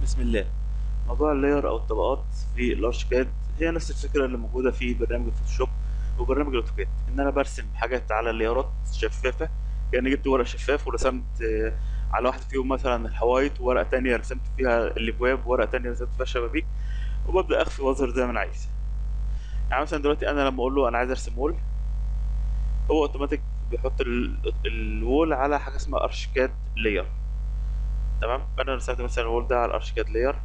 بسم الله موضوع اللاير او الطبقات في الارشيكاد هي نفس الفكره اللي موجوده في برنامج الفوتوشوب وبرنامج الاوتوكاد ان انا برسم حاجات على اللايرات شفافه يعني جبت ورق شفاف ورسمت آه، على واحده فيهم مثلا الحوايط وورقه تانية رسمت فيها الابواب وورقه تانية رسمت فيها الشبابيك وببدا اخفي واظهر زي ما انا عايز يعني مثلا دلوقتي انا لما اقول له انا عايز ارسم وول هو اوتوماتيك بيحط ال- الوول على حاجه اسمها ارشيكاد لاير تمام انا رسمت مثلا الوول ده على الارشيكاد لاير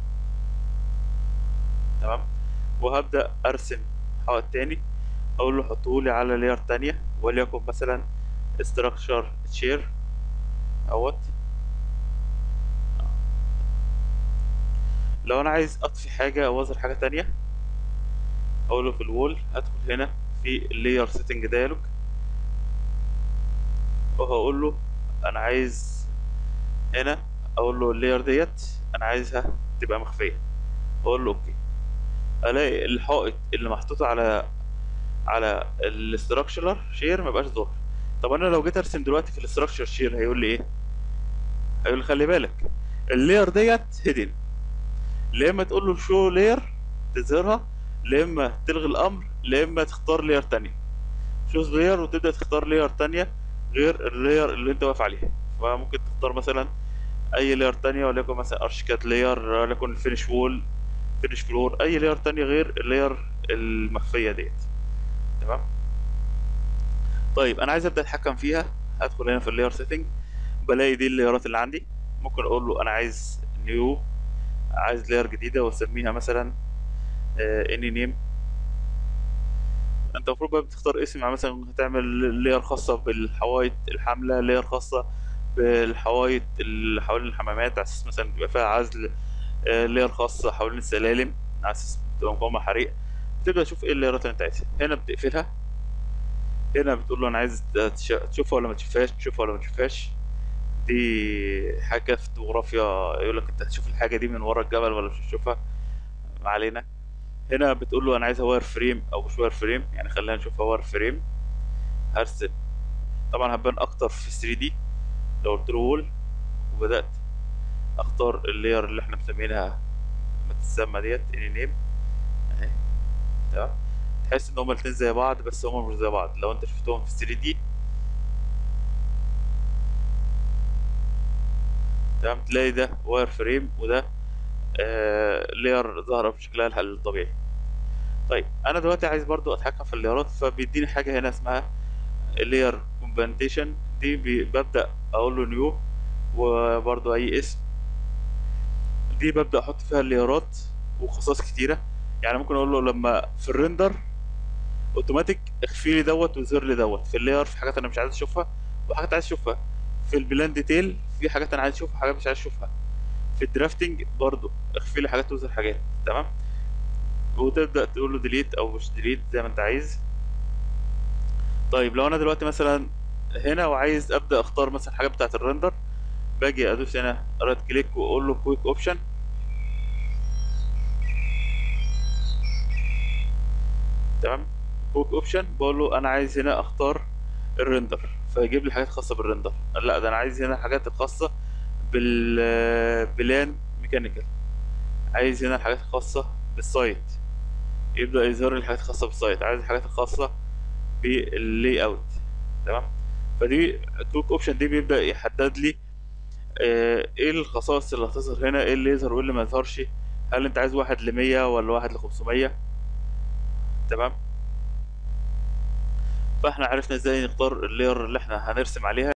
تمام وهبدا ارسم حائط تاني اقول له حطهولي على لاير تانية وليكن مثلا structure شير اهوت لو انا عايز اطفي حاجه او اظهر حاجه تانية اقول له في الوول هدخل هنا في اللاير سيتنج دايلوج وهقول له انا عايز هنا اقول له اللاير ديت انا عايزها تبقى مخفيه اقول له اوكي الاقي الحائط اللي محطوط على على الاستراكشر شير ما بقاش ظاهر طب انا لو جيت ارسم دلوقتي في الاستراكشر شير هيقول لي ايه هيقول لي خلي بالك اللاير ديت هيدن لا اما تقول له شو لاير تظهرها لا اما تلغي الامر لا اما تختار لاير تانية شوز لاير وتبدا تختار لاير تانية غير اللاير اللي انت واقف عليها فممكن تختار مثلا اي لاير تانية وليكن مثلا ارشيكات لاير وليكن الفينش وول فينش فلور اي لاير تانية غير اللاير المخفية ديت تمام طيب انا عايز ابدا اتحكم فيها هدخل هنا في اللاير سيتنج بلاقي دي اللايرات اللي عندي ممكن اقول له انا عايز نيو عايز لاير جديده واسميها مثلا اني نيم انت المفروض بقى بتختار اسم يعني مثلا هتعمل لاير خاصه بالحوايط الحامله لاير خاصه بالحوايط اللي حوالين الحمامات على اساس مثلا يبقى فيها عزل آه، لاير خاصه حوالين السلالم على اساس تبقى مقاومه حريق بتبدا تشوف ايه اللايرات اللي انت عايزها هنا بتقفلها هنا بتقول له انا عايز تش- تشوفها ولا ما تشوفهاش تشوفها ولا ما تشوفهاش دي حاجه في الجغرافيا يقول لك انت هتشوف الحاجه دي من ورا الجبل ولا مش هتشوفها ما علينا هنا بتقول له انا عايزها واير فريم او مش واير فريم يعني خلينا نشوفها واير فريم هرسم طبعا هتبان اكتر في 3 دي لو قلت له وول وبدات اختار اللاير اللي احنا مسمينها ما تسمى ديت اني نيم اهي تمام تحس ان هما الاتنين زي بعض بس هما مش زي بعض لو انت شفتهم في 3 دي تمام تلاقي ده واير فريم وده آه لير ظاهرة بشكلها الح- الطبيعي طيب انا دلوقتي عايز برضو اتحكم في الليرات فبيديني حاجة هنا اسمها لير كومبنتيشن دي بي- ببدأ اقول له نيو وبرضو اي اسم دي ببدأ احط فيها الليرات وخصائص كتيرة يعني ممكن اقول له لما في الريندر اوتوماتيك اخفي لي دوت وظهر لي دوت في اللاير في حاجات انا مش عايز اشوفها وحاجات عايز اشوفها في البلان ديتيل في حاجات انا عايز اشوفها وحاجات مش عايز اشوفها في الدرافتنج برضو اخفي لي حاجات وظهر حاجات تمام وتبدا تقول له ديليت او مش ديليت زي ما انت عايز طيب لو انا دلوقتي مثلا هنا وعايز ابدا اختار مثلا حاجه بتاعه الريندر باجي ادوس هنا رايت كليك واقول له كويك اوبشن تمام كويك اوبشن بقول له انا عايز هنا اختار الريندر فيجيب لي حاجات خاصه بالريندر لا ده انا عايز هنا حاجات الخاصه بالبلان ميكانيكال عايز هنا الحاجات الخاصه بالسايت يبدا يظهر لي الحاجات الخاصه بالسايت عايز الحاجات الخاصه باللاي اوت تمام فدي كويك اوبشن دي بيبدا يحدد لي آه، ايه الخصائص اللي هتظهر هنا ايه اللي يظهر وايه اللي ما يظهرش هل انت عايز واحد لمية ولا واحد لخمسمية تمام فاحنا عرفنا ازاي نختار اللاير اللي احنا هنرسم عليها